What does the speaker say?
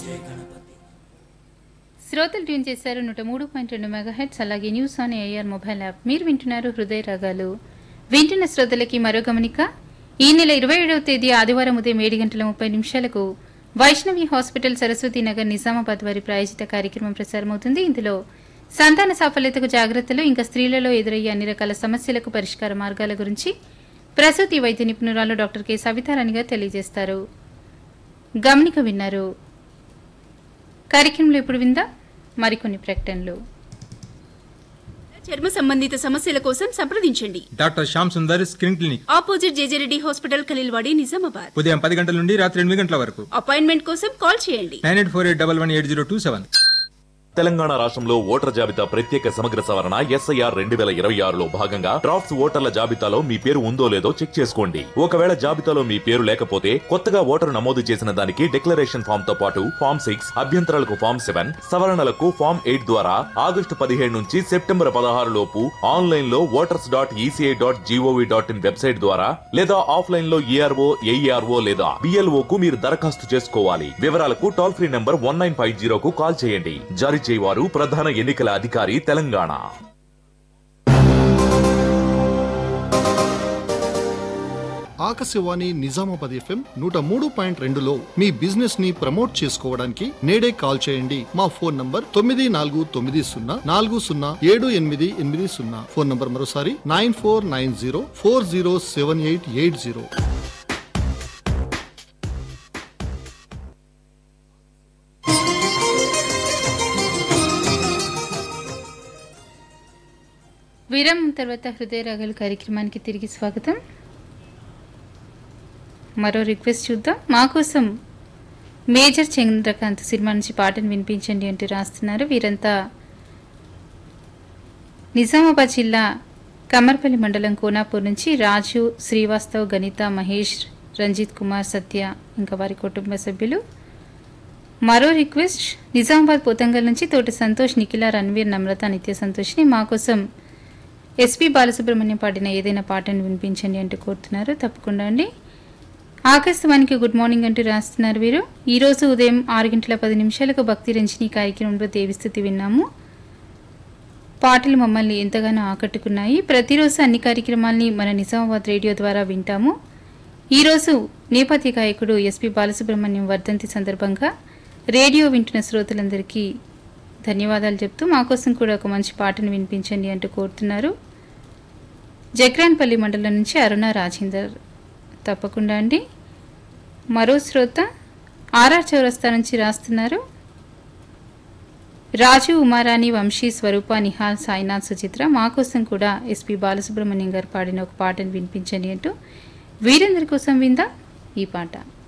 శ్రోతలు ట్యూన్ చేశారు నూట మూడు పాయింట్ రెండు మెగాహెట్స్ అలాగే news on AIR mobile app మీరు వింటున్నారు హృదయ రాగాలు వింటున్న శ్రోతలకి మరో గమనిక ఈ నెల ఇరవై ఏడవ తేదీ ఆదివారం ఉదయం ఏడు గంటల ముప్పై నిమిషాలకు వైష్ణవి హాస్పిటల్ సరస్వతి నగర్ నిజామాబాద్ వారి ప్రాయోజిత కార్యక్రమం ప్రసారమవుతుంది ఇందులో సంతాన సాఫల్యతకు జాగ్రత్తలు ఇంకా స్త్రీలలో ఎదురయ్యే అన్ని రకాల సమస్యలకు పరిష్కార మార్గాల గురించి ప్రసూతి వైద్య నిపుణురాలు డాక్టర్ కె సవితారాణి గారు తెలియజేస్తారు గమనిక విన్నారు కార్యక్రమంలో ఇప్పుడు విందా మరికొన్ని ప్రకటనలు చర్మ సంబంధిత సమస్యల కోసం సంప్రదించండి doctor Shyam Sundar skin clinic opposite JJ Reddy hospital Khaleelwadi Nizamabad ఉదయం పది గంటల నుండి రాత్రి ఎనిమిది గంటల వరకు అపాయింట్మెంట్ కోసం కాల్ చేయండి nine eight four eight double one eight zero two seven Telangana రాష్ట్రంలో ఓటర్ జాబితా ప్రత్యేక సమగ్ర సవరణ ఎస్ఐఆర్ రెండు వేల ఇరవై ఆరులో భాగంగా డ్రాఫ్ట్స్ ఓటర్ల జాబితాలో మీ పేరు ఉందో లేదో చెక్ చేసుకోండి ఒకవేళ జాబితాలో మీ పేరు లేకపోతే కొత్తగా ఓటరు నమోదు చేసిన దానికి డిక్లరేషన్ ఫామ్ తో పాటు ఫామ్ సిక్స్ అభ్యంతరాలకు ఫామ్ సెవెన్ సవరణలకు ఫామ్ ఎయిట్ ద్వారా ఆగస్టు పదిహేడు నుంచి సెప్టెంబర్ పదహారు లోపు ఆన్లైన్ లో voters dot ECI dot GOV dot in website ద్వారా లేదా ఆఫ్లైన్ లో ఈఆర్ఓ ఏఈఆర్ఓ లేదా బిఎల్ఓ కు మీరు దరఖాస్తు చేసుకోవాలి వివరాలకు toll free number one nine five జీరోకు కాల్ చేయండి జారీ చేయవారు ప్రధాన ఎన్నికల అధికారి తెలంగాణ ఆకాశవాణి నిజామాబాద్ ఎఫ్ఎం నూట మూడు పాయింట్ రెండులో మీ బిజినెస్ ని ప్రమోట్ చేసుకోవడానికి నేడే కాల్ చేయండి మా ఫోన్ నంబర్ తొమ్మిది నాలుగు తొమ్మిది సున్నా నాలుగు సున్నా ఏడు ఎనిమిది ఎనిమిది సున్నా ఫోన్ నంబర్ మరోసారి nine four nine zero four zero seven eight eight zero విరామం తర్వాత హృదయ రాగాలు కార్యక్రమానికి తిరిగి స్వాగతం మరో రిక్వెస్ట్ చూద్దాం మా కోసం మేజర్ చంద్రకాంత్ సినిమా నుంచి పాటను వినిపించండి అంటూ రాస్తున్నారు వీరంతా నిజామాబాద్ జిల్లా కమర్పల్లి మండలం కోనాపూర్ నుంచి రాజు శ్రీవాస్తవ్ గణిత మహేష్ రంజిత్ కుమార్ సత్య ఇంకా వారి కుటుంబ సభ్యులు మరో రిక్వెస్ట్ నిజామాబాద్ పోతంగల్ నుంచి తోటి సంతోష్ నిఖిల రణ్వీర్ నమ్రత నిత్య సంతోష్ని మా కోసం ఎస్పి బాలసుబ్రహ్మణ్యం పాడిన ఏదైనా పాటను వినిపించండి అంటూ కోరుతున్నారు తప్పకుండా అండి ఆకాశవాణికి గుడ్ మార్నింగ్ అంటూ రాస్తున్నారు వీరు ఈరోజు ఉదయం ఆరు గంటల పది నిమిషాలకు భక్తి రంజని కార్యక్రమంలో దేవిస్థుతి విన్నాము పాటలు మమ్మల్ని ఎంతగానో ఆకట్టుకున్నాయి ప్రతిరోజు అన్ని కార్యక్రమాల్ని మన నిజామాబాద్ రేడియో ద్వారా వింటాము ఈరోజు నేపథ్య గాయకుడు ఎస్పి బాలసుబ్రహ్మణ్యం వర్ధంతి సందర్భంగా రేడియో వింటున్న శ్రోతలందరికీ ధన్యవాదాలు చెప్తూ మా కోసం కూడా ఒక మంచి పాటను వినిపించండి అంటూ కోరుతున్నారు జగ్రాన్పల్లి మండలం నుంచి అరుణ రాజేందర్ తప్పకుండా అండి మరో శ్రోత ఆర్ఆర్ చౌరస్తా నుంచి రాస్తున్నారు రాజు ఉమారాణి వంశీ స్వరూప నిహాల్ సాయినాథ్ సుచిత్ర మా కోసం కూడా ఎస్పి బాలసుబ్రహ్మణ్యం గారు పాడిన ఒక పాటను వినిపించండి అంటూ వీరందరి కోసం విందా ఈ పాట